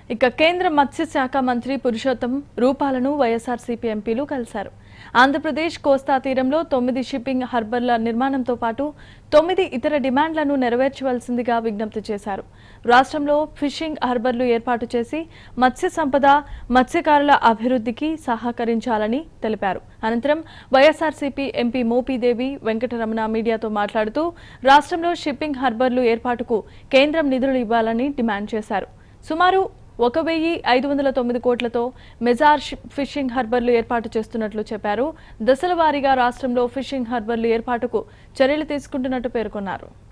ఇక కేంద్ర మత్స్యశాఖ మంత్రి పురుషోత్తం రూపాలను వైఎస్ఆర్సీపీ ఎంపీలు కలిశారు ఆంధ్రప్రదేశ్ కోస్తా తీరంలో తొమ్మిది షిప్పింగ్ హార్బర్ల నిర్మాణంతో పాటు తొమ్మిది ఇతర డిమాండ్లను నెరవేర్చవలసిందిగా విజ్ఞప్తి చేశారు రాష్ట్రంలో ఫిషింగ్ హార్బర్లు ఏర్పాటు చేసి మత్స్య సంపద మత్స్యకారుల అభివృద్ధికి సహకరించాలని తెలిపారు అనంతరం వైఎస్ఆర్సీపీ ఎంపీ మోపీదేవి వెంకటరమణ మీడియాతో మాట్లాడుతూ రాష్ట్రంలో షిప్పింగ్ హార్బర్లు ఏర్పాటుకు కేంద్రం నిధులు ఇవ్వాలని డిమాండ్ చేశారు సుమారు ఒక వెయ్యి ఐదు వందల తొమ్మిది కోట్లతో మెజార్ షిప్ ఫిషింగ్ హార్బర్లు ఏర్పాటు చేస్తున్నట్లు చెప్పారు దశల వారీగా రాష్ట్రంలో ఫిషింగ్ హార్బర్లు ఏర్పాటుకు చర్యలు తీసుకుంటున్నట్టు పేర్కొన్నారు